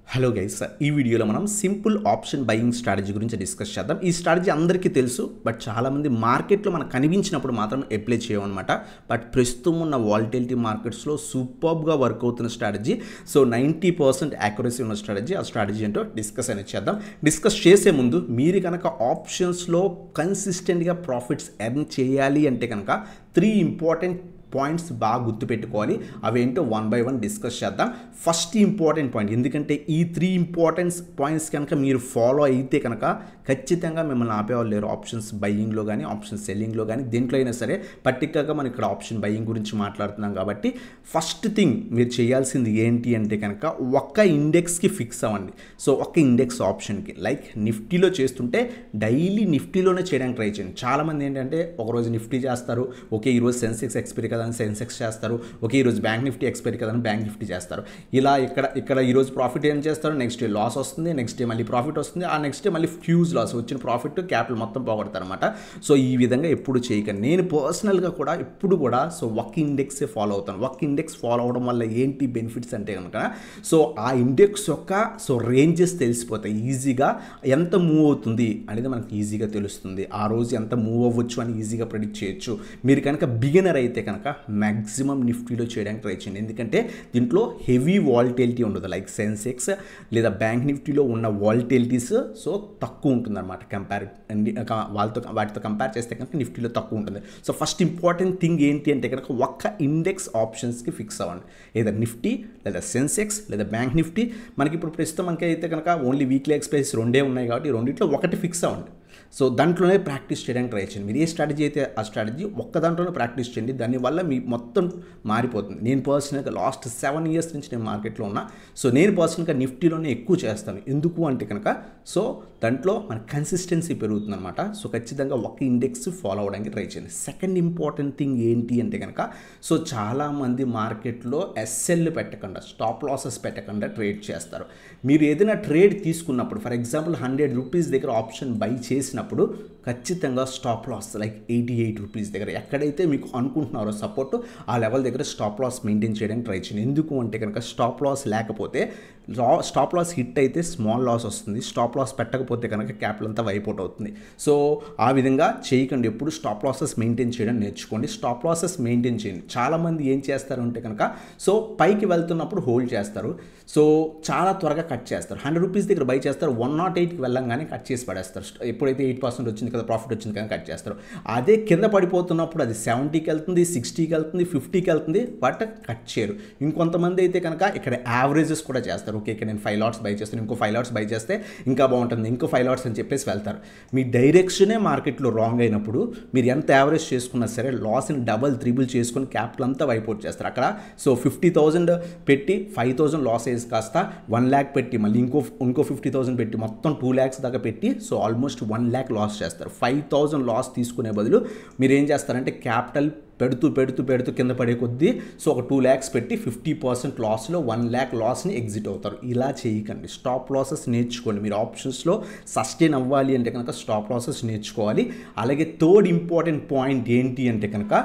hello guys ఈ వీడియోలో మనం సింపుల్ ఆప్షన్ బయింగ్ స్ట్రాటజీ గురించి డిస్కస్ చేద్దాం ఈ స్ట్రాటజీ అందరికీ తెలుసు బట్ చాలామంది మార్కెట్లో మనకు కనిపించినప్పుడు మాత్రం అప్లై చేయమన్నమాట బట్ ప్రస్తుతం ఉన్న వాలిటిలిటీ మార్కెట్స్లో సూపర్గా వర్క్ అవుతున్న strategy so ninety percent accuracy ఉన్న స్ట్రాటజీ ఆ స్ట్రాటజీ ఏంటో డిస్కస్ అనేది చేద్దాం డిస్కస్ చేసే ముందు మీరు కనుక ఆప్షన్స్లో కన్సిస్టెంట్గా ప్రాఫిట్స్ ఎర్న్ చేయాలి అంటే కనుక త్రీ ఇంపార్టెంట్ పాయింట్స్ బాగా గుర్తుపెట్టుకోవాలి అవేంటో వన్ బై వన్ డిస్కస్ చేద్దాం ఫస్ట్ ఇంపార్టెంట్ పాయింట్ ఎందుకంటే ఈ త్రీ ఇంపార్టెన్స్ పాయింట్స్ కనుక మీరు ఫాలో అయితే కనుక ఖచ్చితంగా మిమ్మల్ని ఆపేవాళ్ళు లేరు ఆప్షన్స్ బయ్యింగ్లో కానీ ఆప్షన్ సెల్లింగ్లో కానీ దేంట్లో అయినా సరే పర్టికులర్గా మనం ఇక్కడ ఆప్షన్ బయ్యింగ్ గురించి మాట్లాడుతున్నాం కాబట్టి ఫస్ట్ థింగ్ మీరు చేయాల్సింది ఏంటి అంటే కనుక ఒక్క ఇండెక్స్కి ఫిక్స్ అవ్వండి సో ఒక్క ఇండెక్స్ ఆప్షన్కి లైక్ నిఫ్టీలో చేస్తుంటే డైలీ నిఫ్టీలోనే చేయడానికి ట్రై చేయండి చాలామంది ఏంటంటే ఒకరోజు నిఫ్టీ చేస్తారు ఓకే ఈరోజు సెన్సెక్స్ ఎక్స్పైరీ కదా అని సెన్సెక్స్ చేస్తారు ఓకే ఈరోజు బ్యాంక్ నిఫ్టీ ఎక్స్పైరీ కదా అని బ్యాంక్ నిఫ్టీ చేస్తారు ఇలా ఇక్కడ ఇక్కడ ఈరోజు ప్రాఫిట్ ఏం చేస్తారు నెక్స్ట్ డే లాస్ వస్తుంది నెక్స్ట్ డే మళ్ళీ ప్రాఫిట్ వస్తుంది ఆ నెక్స్ట్ డే మళ్ళీ ఫ్యూజ్ లాస్ వచ్చిన ప్రాఫిట్ క్యాపిటల్ మొత్తం పోగొడతారు అనమాట సో ఈ విధంగా ఎప్పుడు చేయకండి నేను పర్సనల్గా కూడా ఎప్పుడు కూడా సో వక్ ఇండెక్సే ఫాలో అవుతాను వక్ ఇండెక్స్ ఫాలో అవడం వల్ల ఏంటి బెనిఫిట్స్ అంటే కనుక సో ఆ ఇండెక్స్ యొక్క సో రేంజెస్ తెలిసిపోతాయి ఈజీగా ఎంత మూవ్ అవుతుంది అనేది మనకు ఈజీగా తెలుస్తుంది ఆ రోజు ఎంత మూవ్ అవ్వచ్చు అని ఈజీగా ప్రెడిక్ట్ చేయొచ్చు మీరు కనుక బిగినర్ అయితే కనుక మ్యాక్సిమం నిఫ్టీలో చేయడానికి ట్రై చేయండి ఎందుకంటే దీంట్లో హెవీ వాలిటిలిటీ ఉండదు లైక్ సెన్సెక్స్ లేదా బ్యాంక్ నిఫ్టీలో ఉన్న వాలిటిలిటీస్ సో తక్కువ ఉంటుంది అనమాట కంపేర్ వాళ్ళతో వాటితో కంపేర్ చేస్తే కనుక నిఫ్టీలో తక్కువ ఉంటుంది సో ఫస్ట్ ఇంపార్టెంట్ థింగ్ ఏంటి అంటే కనుక ఒక్క ఇండెక్స్ ఆప్షన్స్కి ఫిక్స్ అవ్వండి లేదా నిఫ్టీ లేదా సెన్సెక్స్ లేదా బ్యాంక్ నిఫ్టీ మనకి ఇప్పుడు ప్రస్తుతం మనకి అయితే కనుక ఓన్లీ వీక్లీ ఎక్స్పైరీస్ రెండే ఉన్నాయి కాబట్టి ఈ రెండిట్లో ఒకటి ఫిక్స్ అవ్వండి సో దాంట్లోనే ప్రాక్టీస్ చేయడానికి ట్రై చేయండి మీరు ఏ స్ట్రాటజీ అయితే ఆ స్ట్రాటజీ ఒక్క దాంట్లోనే ప్రాక్టీస్ చేయండి దానివల్ల మీ మొత్తం మారిపోతుంది నేను పర్సనల్గా లాస్ట్ సెవెన్ ఇయర్స్ నుంచి నేను మార్కెట్లో ఉన్నా సో నేను పర్సనల్గా నిఫ్టీలోనే ఎక్కువ చేస్తాను ఎందుకు అంటే కనుక సో దాంట్లో మన కన్సిస్టెన్సీ పెరుగుతుంది అనమాట సో ఖచ్చితంగా ఒక ఇండెక్స్ ఫాలో అవ్వడానికి ట్రై చేయండి సెకండ్ ఇంపార్టెంట్ థింగ్ ఏంటి అంటే కనుక సో చాలామంది మార్కెట్లో ఎస్ఎల్ పెట్టకుండా స్టాప్ లాసెస్ పెట్టకుండా ట్రేడ్ చేస్తారు మీరు ఏదైనా ట్రేడ్ తీసుకున్నప్పుడు ఫర్ ఎగ్జాంపుల్ హండ్రెడ్ రూపీస్ దగ్గర ఆప్షన్ బై చేసినప్పుడు ఖచ్చితంగా stop loss like eighty eight rupees దగ్గర ఎక్కడైతే మీకు అనుకుంటున్నారో సపోర్ట్ ఆ లెవెల్ దగ్గర స్టాప్ లాస్ మెయింటైన్ చేయడానికి ట్రై చేయండి ఎందుకు అంటే కనుక స్టాప్ లాస్ లేకపోతే స్టాప్ లాస్ హిట్ అయితే స్మాల్ లాస్ వస్తుంది స్టాప్ లాస్ పెట్టకపోతే కనుక క్యాపిటల్ అంతా వైపౌట్ అవుతుంది సో ఆ విధంగా చేయకండి ఎప్పుడు స్టాప్ లాసెస్ మెయింటైన్ చేయడం నేర్చుకోండి స్టాప్ లాసెస్ మెయింటైన్ చేయండి చాలామంది ఏం చేస్తారు అంటే కనుక సో పైకి వెళ్తున్నప్పుడు హోల్డ్ చేస్తారు సో చాలా త్వరగా కట్ చేస్తారు హండ్రెడ్ రూపీస్ దగ్గర బై చేస్తారు వన్ నాట్ ఎయిట్కి వెళ్ళంగానే కట్ చేసి పడేస్తారు ఎప్పుడైతే ఎయిట్ పర్సెంట్ వచ్చింది కదా ప్రాఫిట్ వచ్చింది కానీ కట్ చేస్తారు అదే కింద పడిపోతున్నప్పుడు అది సెవెంటీకి వెళ్తుంది సిక్స్టీకి వెళ్తుంది ఫిఫ్టీకి వెళ్తుంది బట్ కట్ చేయరు ఇంకొంతమంది అయితే కనుక ఇక్కడ యావరేజెస్ కూడా చేస్తారు ఓకే ఇక్కడ నేను ఫైవ్ లాట్స్ బై చేస్తాను ఇంకో ఫైవ్ లాట్స్ బై చేస్తే ఇంకా బాగుంటుంది ఇంకో ఫైవ్ లాట్స్ అని చెప్పేసి వెళ్తారు మీ డైరెక్షనే మార్కెట్లో రాంగ్ అయినప్పుడు మీరు ఎంత యావరేజ్ చేసుకున్నా సరే లాస్ని డబల్ త్రిబుల్ చేసుకుని క్యాపిటల్ అంతా వైపౌట్ చేస్తారు అక్కడ సో ఫిఫ్టీ థౌజండ్ పెట్టి ఫైవ్ థౌజండ్ లాస్ అయ్యేసి కాస్త వన్ ల్యాక్ పెట్టి మళ్ళీ ఇంకో ఇంకో ఫిఫ్టీ థౌసండ్ పెట్టి మొత్తం టూ ల్యాక్స్ దాకా పెట్టి so almost one lakh loss చేస్తారు ఫైవ్ థౌజండ్ లాస్ తీసుకునే బదులు మీరు ఏం చేస్తారంటే క్యాపిటల్ పెడుతూ పెడుతూ పెడుతూ కింద పడే కొద్దీ సో ఒక టూ ల్యాక్స్ పెట్టి ఫిఫ్టీ పర్సెంట్ లాస్లో వన్ ల్యాక్ లాస్ని ఎగ్జిట్ అవుతారు ఇలా చేయకండి స్టాప్ లాసెస్ నేర్చుకోండి మీరు ఆప్షన్స్లో సస్టైన్ అవ్వాలి అంటే కనుక స్టాప్ లాసెస్ నేర్చుకోవాలి అలాగే థర్డ్ ఇంపార్టెంట్ పాయింట్ ఏంటి అంటే కనుక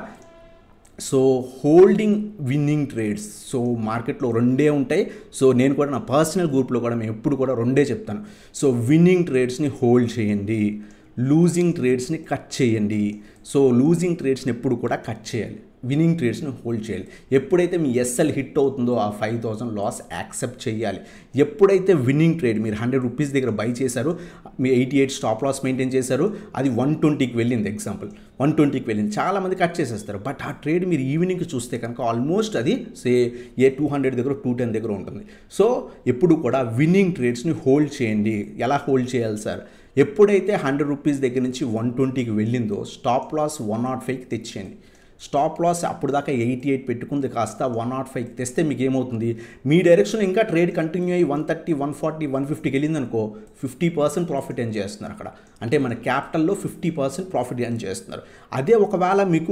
so holding winning trades so మార్కెట్లో రెండే ఉంటాయి సో నేను కూడా నా పర్సనల్ గ్రూప్లో కూడా మేము ఎప్పుడు కూడా రెండే చెప్తాను సో విన్నింగ్ ట్రేడ్స్ని హోల్డ్ చేయండి లూజింగ్ ట్రేడ్స్ని కట్ చేయండి సో లూజింగ్ ట్రేడ్స్ని ఎప్పుడు కూడా కట్ చేయాలి విన్నింగ్ ట్రేడ్స్ని హోల్డ్ చేయాలి ఎప్పుడైతే మీ ఎస్ఎల్ హిట్ అవుతుందో ఆ ఫైవ్ థౌసండ్ లాస్ యాక్సెప్ట్ చేయాలి ఎప్పుడైతే విన్నింగ్ ట్రేడ్ మీరు హండ్రెడ్ రూపీస్ దగ్గర బై చేశారు మీ eighty eight stop loss maintain చేశారు అది వన్ ట్వంటీకి వెళ్ళింది ఎగ్జాంపుల్ వన్ ట్వంటీకి వెళ్ళింది చాలామంది కట్ చేసేస్తారు బట్ ఆ ట్రేడ్ మీరు ఈవినింగ్ చూస్తే కనుక ఆల్మోస్ట్ అది సే ఏ టూ హండ్రెడ్ దగ్గర టూ టెన్ దగ్గర ఉంటుంది సో ఎప్పుడు కూడా విన్నింగ్ ట్రేడ్స్ని హోల్డ్ చేయండి ఎలా హోల్డ్ చేయాలి సార్ ఎప్పుడైతే హండ్రెడ్ రూపీస్ దగ్గర నుంచి వన్ ట్వంటీకి వెళ్ళిందో స్టాప్ లాస్ వన్ నాట్ ఫైవ్కి తెచ్చేయండి స్టాప్ లాస్ అప్పుడు దాకా ఎయిటీ ఎయిట్ పెట్టుకుంది కాస్త వన్ నాట్ ఫైవ్కి తెస్తే మీకు ఏమవుతుంది మీ డైరెక్షన్ ఇంకా ట్రేడ్ కంటిన్యూ అయ్యి one thirty one forty one ఫిఫ్టీకి వెళ్ళింది అనుకో ఫిఫ్టీ పర్సెంట్ ప్రాఫిట్ ఎన్ చేస్తున్నారు అక్కడ అంటే మన క్యాపిటల్లో ఫిఫ్టీ పర్సెంట్ ప్రాఫిట్ ఎన్ చేస్తున్నారు అదే ఒకవేళ మీకు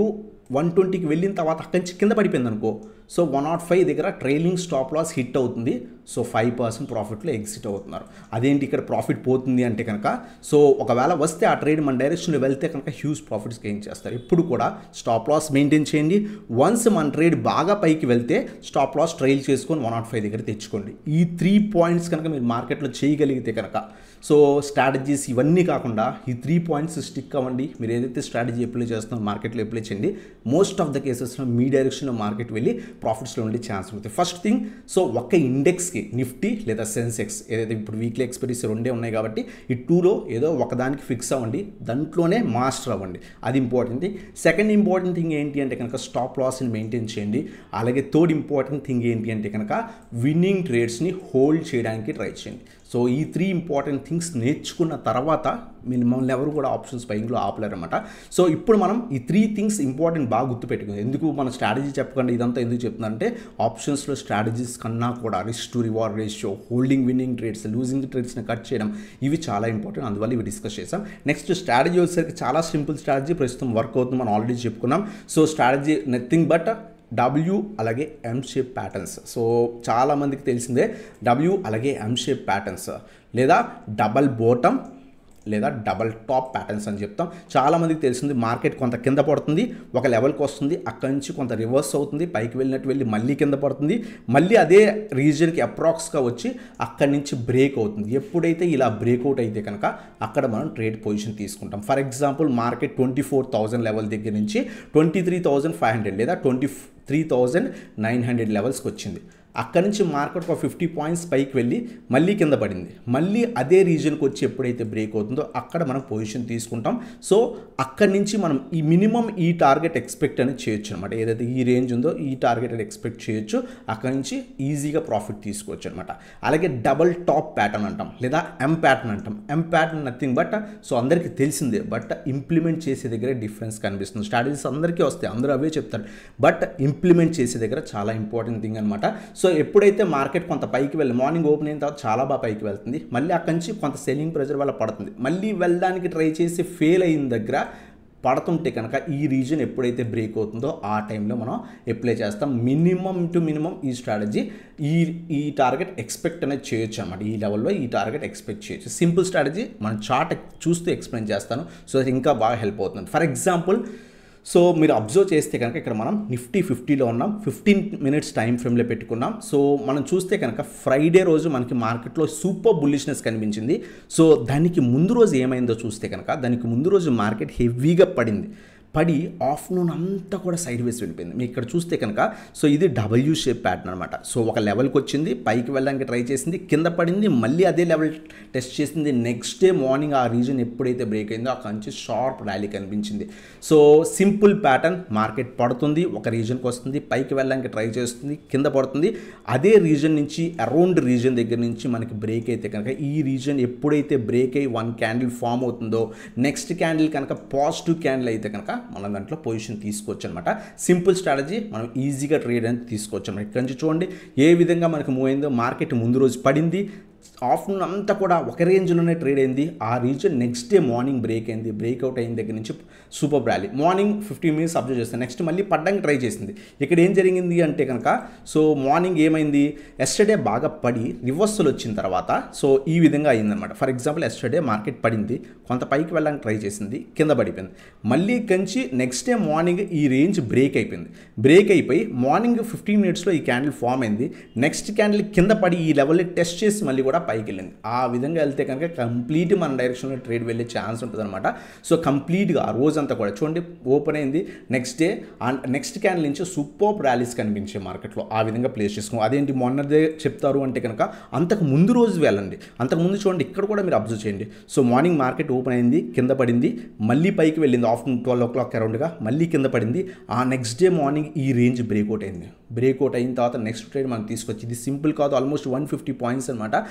వన్ ట్వంటీకి వెళ్ళిన తర్వాత అక్కడి నుంచి కింద పడిపోయింది అనుకో సో వన్ నాట్ ఫైవ్ దగ్గర ట్రైలింగ్ స్టాప్ లాస్ హిట్ అవుతుంది సో ఫైవ్ పర్సెంట్ ప్రాఫిట్లో ఎగ్జిట్ అవుతున్నారు అదేంటి ఇక్కడ ప్రాఫిట్ పోతుంది అంటే కనుక సో ఒకవేళ వస్తే ఆ ట్రేడ్ మన డైరెక్షన్లో వెళ్తే కనుక హ్యూజ్ ప్రాఫిట్స్ గెయిన్ చేస్తారు ఇప్పుడు కూడా స్టాప్ లాస్ మెయింటైన్ చేయండి వన్స్ మన ట్రేడ్ బాగా పైకి వెళ్తే స్టాప్ లాస్ ట్రైల్ చేసుకొని వన్ నాట్ ఫైవ్ దగ్గర తెచ్చుకోండి ఈ త్రీ పాయింట్స్ కనుక మీరు మార్కెట్లో చేయగలిగితే కనుక సో స్ట్రాటజీస్ ఇవన్నీ కాకుండా ఈ త్రీ పాయింట్స్ స్టిక్ అవ్వండి మీరు ఏదైతే స్ట్రాటజీ అప్లై చేస్తున్నారో మార్కెట్లో అప్లై చేయండి మోస్ట్ ఆఫ్ ద కేసెస్లో మీ డైరెక్షన్లో మార్కెట్ వెళ్ళి ప్రాఫిట్స్లో ఉండే ఛాన్స్ ఉంటుంది ఫస్ట్ థింగ్ సో ఒక్క ఇండెక్స్కి నిఫ్టీ లేదా సెన్సెక్స్ ఏదైతే ఇప్పుడు వీక్లీ ఎక్స్పీరియన్స్ రెండే ఉన్నాయి కాబట్టి ఈ టూలో ఏదో ఒకదానికి ఫిక్స్ అవ్వండి దాంట్లోనే మాస్టర్ అవ్వండి అది important thing second important thing ఏంటి అంటే కనుక స్టాప్ లాస్ని మెయింటైన్ చేయండి అలాగే థర్డ్ ఇంపార్టెంట్ థింగ్ ఏంటి అంటే కనుక విన్నింగ్ ట్రేడ్స్ని హోల్డ్ చేయడానికి ట్రై చేయండి సో ఈ త్రీ ఇంపార్టెంట్ థింగ్స్ నేర్చుకున్న తర్వాత మిమ్మల్ని ఎవరు కూడా ఆప్షన్స్ బయింగ్లో ఆపలేరన్నమాట సో ఇప్పుడు మనం ఈ త్రీ థింగ్స్ ఇంపార్టెంట్ బాగా గుర్తుపెట్టుకుంది ఎందుకు మన స్ట్రాటజీ చెప్పకుండా ఇదంతా ఎందుకు చెప్తుందంటే ఆప్షన్స్లో స్ట్రాటజీస్ కన్నా కూడా risk to reward ratio holding winning trades losing ట్రేడ్స్ని కట్ చేయడం ఇవి చాలా ఇంపార్టెంట్ అందువల్ల ఇవి డిస్కస్ చేసాం నెక్స్ట్ స్ట్రాటజీ వచ్చేసరికి చాలా సింపుల్ స్ట్రాటజీ ప్రస్తుతం వర్క్ అవుతుంది మనం ఆల్రెడీ చెప్పుకున్నాం so strategy nothing but W అలాగే ఎం షేప్ ప్యాటర్న్స్ సో చాలామందికి తెలిసిందే డబ్ల్యూ అలాగే ఎం షేప్ ప్యాటర్న్స్ లేదా డబల్ బోటమ్ లేదా డబల్ టాప్ ప్యాటర్న్స్ అని చెప్తాం చాలామందికి తెలిసింది మార్కెట్ కొంత కింద పడుతుంది ఒక లెవెల్కి వస్తుంది అక్కడి నుంచి కొంత రివర్స్ అవుతుంది పైకి వెళ్ళినట్టు వెళ్ళి మళ్ళీ కింద పడుతుంది మళ్ళీ అదే రీజియన్కి అప్రాక్స్గా వచ్చి అక్కడి నుంచి బ్రేక్ అవుతుంది ఎప్పుడైతే ఇలా బ్రేక్అవుట్ అయితే కనుక అక్కడ మనం ట్రేడ్ పొజిషన్ తీసుకుంటాం for example market twenty four thousand level దగ్గర నుంచి twenty three thousand five hundred లేదా twenty three thousand nine hundred లెవెల్స్కి వచ్చింది అక్కడి నుంచి మార్కెట్ ఒక ఫిఫ్టీ పాయింట్స్ పైకి వెళ్ళి మళ్ళీ కింద పడింది మళ్ళీ అదే రీజన్కి వచ్చి ఎప్పుడైతే బ్రేక్ అవుతుందో అక్కడ మనం పొజిషన్ తీసుకుంటాం సో అక్కడి నుంచి మనం ఈ మినిమం ఈ టార్గెట్ ఎక్స్పెక్ట్ అనేది చేయొచ్చు అనమాట ఏదైతే ఈ రేంజ్ ఉందో ఈ టార్గెట్ అనేది ఎక్స్పెక్ట్ చేయొచ్చు అక్కడి నుంచి ఈజీగా ప్రాఫిట్ తీసుకోవచ్చు అనమాట అలాగే డబల్ టాప్ ప్యాటర్న్ అంటాం లేదా ఎం ప్యాటర్న్ అంటాం M pattern nothing but so అందరికీ తెలిసిందే బట్ ఇంప్లిమెంట్ చేసే దగ్గర డిఫరెన్స్ కనిపిస్తుంది స్ట్రాటజీస్ అందరికీ వస్తాయి అందరూ అవే చెప్తారు బట్ ఇంప్లిమెంట్ చేసే దగ్గర చాలా ఇంపార్టెంట్ థింగ్ అనమాట సో ఎప్పుడైతే మార్కెట్ కొంత పైకి వెళ్ళి మార్నింగ్ ఓపెన్ అయిన తర్వాత చాలా బాగా పైకి వెళ్తుంది మళ్ళీ అక్కడి నుంచి కొంత సెల్లింగ్ ప్రెజర్ వల్ల పడుతుంది మళ్ళీ వెళ్ళడానికి ట్రై చేసి ఫెయిల్ అయిన దగ్గర పడుతుంటే కనుక ఈ రీజన్ ఎప్పుడైతే బ్రేక్ అవుతుందో ఆ టైంలో మనం అప్లై చేస్తాం మినిమం టు మినిమం ఈ స్ట్రాటజీ ఈ ఈ టార్గెట్ ఎక్స్పెక్ట్ అనేది చేయొచ్చు అనమాట ఈ లెవెల్లో ఈ టార్గెట్ ఎక్స్పెక్ట్ చేయొచ్చు సింపుల్ స్ట్రాటజీ మనం చార్ట్ చూస్తూ ఎక్స్ప్లెయిన్ చేస్తాను సో అది ఇంకా బాగా హెల్ప్ అవుతుంది ఫర్ ఎగ్జాంపుల్ సో మీరు అబ్జర్వ్ చేస్తే కనుక ఇక్కడ మనం నిఫ్టీ ఫిఫ్టీలో ఉన్నాం ఫిఫ్టీన్ మినిట్స్ టైం ఫ్రేమ్లో పెట్టుకున్నాం సో మనం చూస్తే కనుక ఫ్రైడే రోజు మనకి మార్కెట్లో సూపర్ బుల్లిష్నెస్ కనిపించింది సో దానికి ముందు రోజు ఏమైందో చూస్తే కనుక దానికి ముందు రోజు మార్కెట్ హెవీగా పడింది పడి ఆఫ్టర్నూన్ అంతా కూడా సైడ్ వేస్ వెళ్ళిపోయింది మీకు ఇక్కడ చూస్తే కనుక సో ఇది డబ్ల్యూ షేప్ ప్యాటర్న్ అనమాట సో ఒక లెవెల్కి వచ్చింది పైకి వెళ్ళడానికి ట్రై చేసింది కింద పడింది మళ్ళీ అదే లెవెల్ టెస్ట్ చేసింది నెక్స్ట్ డే మార్నింగ్ ఆ రీజన్ ఎప్పుడైతే బ్రేక్ అయిందో అక్కడ నుంచి షార్ప్ ర్యాలీ కనిపించింది సో సింపుల్ ప్యాటర్న్ మార్కెట్ పడుతుంది ఒక రీజన్కి వస్తుంది పైకి వెళ్ళడానికి ట్రై చేస్తుంది కింద పడుతుంది అదే రీజన్ నుంచి అరౌండ్ రీజన్ దగ్గర నుంచి మనకి బ్రేక్ అయితే కనుక ఈ రీజన్ ఎప్పుడైతే బ్రేక్ అయ్యి వన్ క్యాండిల్ ఫామ్ అవుతుందో నెక్స్ట్ క్యాండిల్ కనుక పాజిటివ్ క్యాండిల్ అయితే కనుక మనం దాంట్లో పొజిషన్ తీసుకోవచ్చు అనమాట సింపుల్ స్ట్రాటజీ మనం ఈజీగా ట్రేడ్ అనేది తీసుకోవచ్చు అనమాట ఇక్కడ నుంచి చూడండి ఏ విధంగా మనకు మూవ్ అయిందో మార్కెట్ ముందు రోజు పడింది ఆఫ్టర్నూన్ అంతా కూడా ఒక రేంజ్లోనే ట్రేడ్ అయింది ఆ region next day morning break అయింది బ్రేక్అవుట్ అయిన దగ్గర నుంచి super rally morning fifteen minutes observe చేస్తాను నెక్స్ట్ మళ్ళీ పడ్డానికి ట్రై చేసింది ఇక్కడ ఏం జరిగింది అంటే కనుక సో మార్నింగ్ ఏమైంది ఎస్టర్డే బాగా పడి రివర్సల్ వచ్చిన తర్వాత సో ఈ విధంగా అయిందనమాట ఫర్ ఎగ్జాంపుల్ ఎస్టర్డే మార్కెట్ పడింది కొంత పైకి వెళ్ళడానికి ట్రై చేసింది కింద పడిపోయింది మళ్ళీ కంచి నెక్స్ట్ డే మార్నింగ్ ఈ రేంజ్ బ్రేక్ అయిపోయింది బ్రేక్ అయిపోయి మార్నింగ్ ఫిఫ్టీన్ మినిట్స్లో ఈ క్యాండిల్ ఫామ్ అయింది నెక్స్ట్ క్యాండిల్ కింద పడి ఈ లెవెల్ని టెస్ట్ చేసి మళ్ళీ కూడా పైకి వెళ్ళింది ఆ విధంగా వెళ్తే కనుక కంప్లీట్ మన డైరెక్షన్లో ట్రేడ్ వెళ్ళే ఛాన్స్ ఉంటుంది అనమాట సో కంప్లీట్గా ఆ రోజంతా కూడా చూడండి ఓపెన్ అయింది నెక్స్ట్ డే నెక్స్ట్ క్యాండిల్ నుంచి సూపర్ ర్యాలీస్ కనిపించే మార్కెట్లో ఆ విధంగా ప్లేస్ చేసుకో అదేంటి మొన్నదే చెప్తారు అంటే కనుక అంతకు ముందు రోజు వెళ్ళండి అంతకు ముందు చూడండి ఇక్కడ కూడా మీరు అబ్జర్వ్ చేయండి సో మార్నింగ్ మార్కెట్ ఓపెన్ అయింది కింద పడింది మళ్ళీ పైకి వెళ్ళింది ఆఫ్టర్నూన్ ట్వెల్వ్ ఓ క్లాక్ అరౌండ్గా మళ్ళీ కింద పడింది ఆ నెక్స్ట్ డే మార్నింగ్ ఈ రేంజ్ బ్రేక్అవుట్ అయింది బ్రేక్అవుట్ అయిన తర్వాత నెక్స్ట్ ట్రేడ్ మనం తీసుకొచ్చి ఇది సింపుల్ కాదు ఆల్మోస్ట్ వన్ ఫిఫ్టీ పాయింట్స్ అనమాట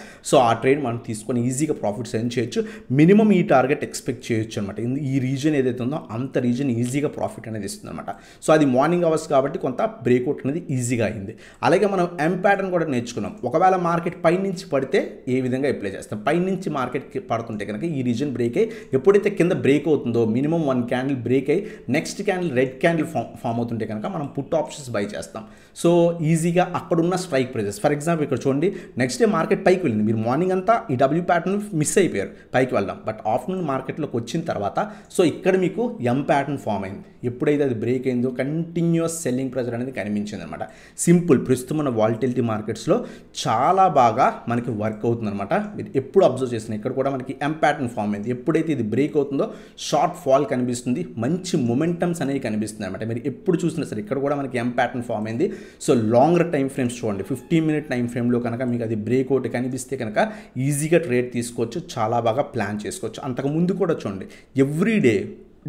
సో ఆ ట్రేడ్ మనం తీసుకొని ఈజీగా ప్రాఫిట్స్ ఎర్న్ చేయొచ్చు మినిమం ఈ టార్గెట్ ఎక్స్పెక్ట్ చేయొచ్చు అనమాట ఈ రీజన్ ఏదైతే ఉందో అంత రీజన్ ఈజీగా ప్రాఫిట్ అనేది ఇస్తుంది అనమాట సో అది మార్నింగ్ అవర్స్ కాబట్టి కొంత బ్రేక్అవుట్ అనేది ఈజీగా అయింది అలాగే మనం ఎం ప్యాటర్న్ కూడా నేర్చుకున్నాం ఒకవేళ మార్కెట్ పై నుంచి పడితే ఏ విధంగా అప్లై చేస్తాం పై నుంచి మార్కెట్ పడుతుంటే కనుక ఈ రీజన్ బ్రేక్ అయ్యి ఎప్పుడైతే కింద బ్రేక్ అవుతుందో మినిమం వన్ క్యాండిల్ బ్రేక్ అయ్యి next candle red candle form form అవుతుంటే కనుక మనం పుట్ ఆప్షన్స్ బై చేస్తాం సో ఈజీగా అక్కడున్న స్ట్రైక్ ప్రైజెస్ ఫర్ ఎగ్జాంపుల్ ఇక్కడ చూడండి నెక్స్ట్ డే మార్కెట్ పైకి వెళ్ళింది మీరు మార్నింగ్ అంతా ఈ డబ్ల్యూ ప్యాటర్న్ మిస్ అయిపోయారు పైకి వెళ్దాం బట్ ఆఫ్టర్నూన్ మార్కెట్లోకి వచ్చిన తర్వాత సో ఇక్కడ మీకు ఎం ప్యాటర్న్ ఫామ్ అయింది ఎప్పుడైతే అది బ్రేక్ అయిందో కంటిన్యూస్ సెల్లింగ్ ప్రెజర్ అనేది కనిపించింది అనమాట సింపుల్ ప్రస్తుతం మన వాలిటిలిటీ మార్కెట్స్లో చాలా బాగా మనకి వర్క్ అవుతుంది అనమాట మీరు ఎప్పుడు అబ్జర్వ్ చేసిన ఇక్కడ కూడా మనకి ఎం ప్యాటర్న్ ఫామ్ అయింది ఎప్పుడైతే ఇది బ్రేక్ అవుతుందో షార్ట్ ఫాల్ కనిపిస్తుంది మంచి మొమెంటమ్స్ అనేవి కనిపిస్తుంది అనమాట మీరు ఎప్పుడు చూసినా సరే ఇక్కడ కూడా మనకి ఎం ప్యాటర్న్ ఫామ్ అయింది సో లాంగర్ టైం ఫ్రేమ్స్ చూడండి ఫిఫ్టీన్ మినిట్ టైం ఫ్రేమ్లో కనుక మీకు అది బ్రేక్ అవుట్ కనిపిస్తే కనుక ఈజీగా ట్రేడ్ తీసుకోవచ్చు చాలా బాగా ప్లాన్ చేసుకోవచ్చు అంతకు ముందు కూడా చూడండి ఎవ్రీ డే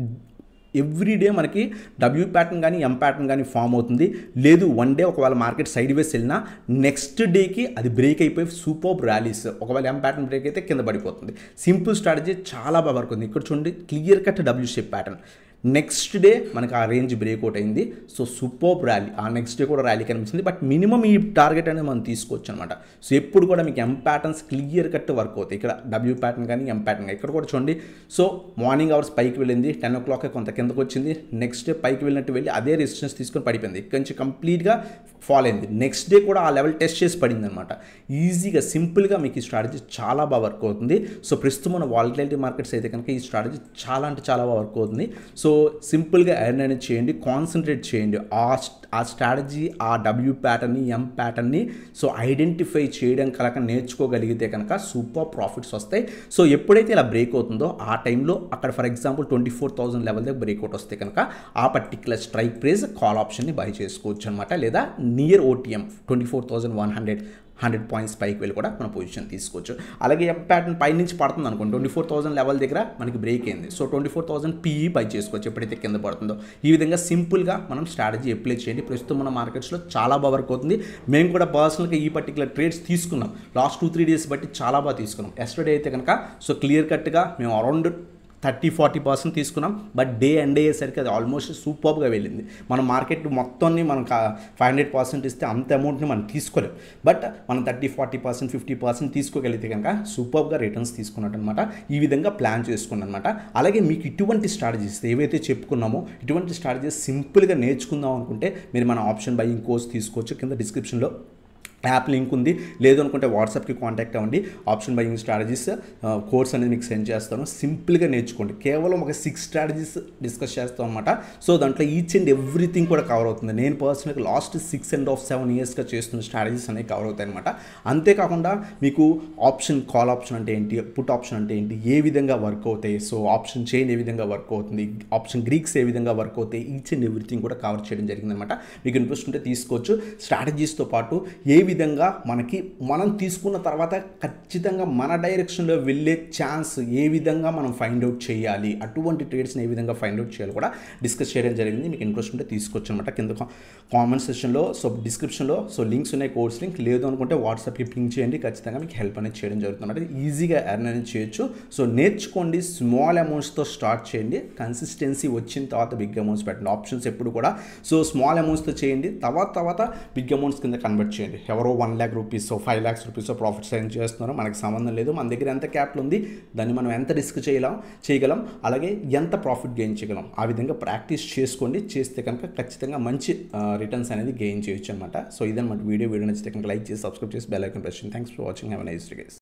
ఎవ్రీ డే మనకి డబ్ల్యూ ప్యాటర్న్ కానీ ఎం ప్యాటర్న్ కానీ ఫామ్ అవుతుంది లేదు వన్ డే ఒకవేళ మార్కెట్ సైడ్ వేస్ వెళ్ళినా నెక్స్ట్ డేకి అది బ్రేక్ అయిపోయి సూపర్ ర్యాలీస్ ఒకవేళ ఎం ప్యాటర్న్ బ్రేక్ అయితే కింద పడిపోతుంది సింపుల్ స్ట్రాటజీ చాలా బాగా వర్క్ ఉంది ఇక్కడ చూడండి clear cut W shape pattern next day మనకి ఆ రేంజ్ బ్రేక్అవుట్ అయింది సో సూపర్ ర్యాలీ ఆ నెక్స్ట్ డే కూడా ర్యాలీ కనిపించింది బట్ మినిమం ఈ టార్గెట్ అనేది మనం తీసుకోవచ్చు అనమాట సో ఎప్పుడు కూడా మీకు M patterns clear cut work అవుతాయి ఇక్కడ డబ్ల్యూ ప్యాటర్న్ కానీ ఎం ప్యాటర్న్ ఇక్కడ కూడా చూడండి సో మార్నింగ్ అవర్స్ పైకి వెళ్ళింది టెన్ ఓ క్లాక్ కొంత కిందకు వచ్చింది నెక్స్ట్ డే పైకి వెళ్ళినట్టు వెళ్ళి అదే రెసిస్టెన్స్ తీసుకొని పడిపోయింది ఇక్కడ నుంచి కంప్లీట్గా ఫాల్ అయింది నెక్స్ట్ డే కూడా ఆ లెవెల్ టెస్ట్ చేసి పడింది అనమాట ఈజీగా సింపుల్గా మీకు ఈ స్ట్రాటజీ చాలా బాగా వర్క్ అవుతుంది సో ప్రస్తుతం మన వాలిటిలిటీ మార్కెట్స్ అయితే కనుక ఈ స్ట్రాటజీ చాలా అంటే చాలా బాగా వర్క్ అవుతుంది సో సింపుల్గా ఎర్న్ అనేది చేయండి కాన్సన్ట్రేట్ చేయండి ఆ ఆ స్ట్రాటజీ ఆ డబ్ల్యూ ప్యాటర్న్ని ఎం ప్యాటర్న్ని సో ఐడెంటిఫై చేయడం కనుక నేర్చుకోగలిగితే కనుక సూపర్ ప్రాఫిట్స్ వస్తాయి సో ఎప్పుడైతే ఇలా బ్రేక్ అవుతుందో ఆ టైంలో అక్కడ for example twenty four thousand level దగ్గర బ్రేక్అవుట్ వస్తే కనుక ఆ పర్టికులర్ స్ట్రైక్ ప్రైజ్ కాల్ ఆప్షన్ని బై చేసుకోవచ్చు అనమాట లేదా near OTM twenty four thousand one hundred hundred points పైకి వెళ్ళి కూడా మన పొజిషన్ తీసుకోవచ్చు అలాగే ఎం ప్యాటర్న్ పై నుంచి పడుతుంది అనుకోండి ట్వంటీ ఫోర్ థౌసండ్ లెవెల్ దగ్గర మనకి బ్రేక్ అయింది so twenty four thousand PE buy చేసుకోవచ్చు ఎప్పుడైతే కింద పడుతుందో ఈ విధంగా సింపుల్గా మనం స్ట్రాటజీ అప్లై చేయండి ప్రస్తుతం మన మార్కెట్స్లో చాలా బాగా వర్క్ అవుతుంది మేము కూడా పర్సనల్గా ఈ పర్టికులర్ ట్రేడ్స్ తీసుకున్నాం లాస్ట్ టూ త్రీ డేస్ బట్టి చాలా బాగా తీసుకున్నాం ఎస్టర్డే అయితే కనుక సో క్లియర్ కట్గా మేము అరౌండ్ థర్టీ ఫార్టీ పర్సెంట్ తీసుకున్నాం బట్ డే ఎండ్ అయ్యేసరికి అది ఆల్మోస్ట్ సూపర్గా వెళ్ళింది మన మార్కెట్ మొత్తాన్ని మనం ఫైవ్ హండ్రెడ్ పర్సెంట్ ఇస్తే అంత అమౌంట్ని మనం తీసుకోలేం బట్ మనం thirty forty percent fifty percent తీసుకోగలిగితే కనుక సూపర్గా రిటర్న్స్ తీసుకున్నట్టు అనమాట ఈ విధంగా ప్లాన్ చేసుకున్నాను అనమాట అలాగే మీకు ఇటువంటి స్ట్రాటజీస్ ఏవైతే చెప్పుకున్నామో ఇటువంటి స్ట్రాటజీస్ సింపుల్గా నేర్చుకుందాం అనుకుంటే మీరు మన ఆప్షన్ బయింగ్ కోర్స్ తీసుకోవచ్చు కింద డిస్క్రిప్షన్లో యాప్ లింక్ ఉంది లేదు అనుకుంటే వాట్సాప్కి కాంటాక్ట్ అవ్వండి ఆప్షన్ బయింగ్ స్ట్రాటజీస్ కోర్స్ అనేది మీకు సెండ్ చేస్తాను సింపుల్గా నేర్చుకోండి కేవలం ఒక సిక్స్ స్ట్రాటజీస్ డిస్కస్ చేస్తాం అనమాట సో దాంట్లో ఈచ్ అండ్ ఎవ్రీథింగ్ కూడా కవర్ అవుతుంది నేను పర్సనల్గా last six and half seven ఇయర్స్గా చేస్తున్న స్ట్రాటజీస్ అనేవి కవర్ అవుతాయి అనమాట అంతేకాకుండా మీకు ఆప్షన్ కాల్ ఆప్షన్ అంటే ఏంటి పుట్ ఆప్షన్ అంటే ఏంటి ఏ విధంగా వర్క్ అవుతాయి సో ఆప్షన్ చైన్ ఏ విధంగా వర్క్ అవుతుంది ఆప్షన్ గ్రీక్స్ ఏ విధంగా వర్క్ అవుతాయి ఈచ్ అండ్ ఎవ్రీథింగ్ కూడా కవర్ చేయడం జరిగిందనమాట మీకు ఇంట్రెస్ట్ ఉంటే తీసుకోవచ్చు స్ట్రాటజీస్తో పాటు ఏ విధంగా మనకి మనం తీసుకున్న తర్వాత ఖచ్చితంగా మన డైరెక్షన్లో వెళ్ళే ఛాన్స్ ఏ విధంగా మనం ఫైండ్ అవుట్ చేయాలి అటువంటి ట్రేడ్స్ని ఏ విధంగా ఫైండ్ అవుట్ చేయాలి కూడా డిస్కస్ చేయడం జరిగింది మీకు ఇంట్రెస్ట్ ఉంటే తీసుకోవచ్చు అనమాట కింద కామెంట్ సెషన్లో సో డిస్క్రిప్షన్లో సో లింక్స్ ఉన్నాయి కోర్స్ లింక్ లేదు అనుకుంటే వాట్సాప్కి పింక్ చేయండి ఖచ్చితంగా మీకు హెల్ప్ అనేది చేయడం జరుగుతుంది అంటే ఈజీగా ఎర్న్ అనేది చేయొచ్చు సో నేర్చుకోండి స్మాల్ అమౌంట్స్తో స్టార్ట్ చేయండి కన్సిస్టెన్సీ వచ్చిన తర్వాత బిగ్ అమౌంట్స్ పెట్టండి ఆప్షన్స్ ఎప్పుడు కూడా సో స్మాల్ అమౌంట్స్తో చేయండి తర్వాత తర్వాత బిగ్ అమౌంట్స్ కింద కన్వర్ట్ చేయండి ఎవరో one lakh rupees five lakhs rupees profits ఏం చేస్తున్నారో మనకి సంబంధం లేదు మన దగ్గర ఎంత క్యాపిటల్ ఉంది దాన్ని మనం ఎంత రిస్క్ చేయగలం చేయగలం అలాగే ఎంత ప్రాఫిట్ గెయిన్ చేయగలం ఆ విధంగా ప్రాక్టీస్ చేసుకోండి చేస్తే కనుక ఖచ్చితంగా మంచి రిటర్న్స్ అనేది గెయిన్ చేయొచ్చు అనమాట సో ఇదన్నమాట వీడియో వీడియో నచ్చితే కనుక లైక్ చేసి సబ్స్క్రైబ్ చేసి bell icon press thanks for watching have nice day guys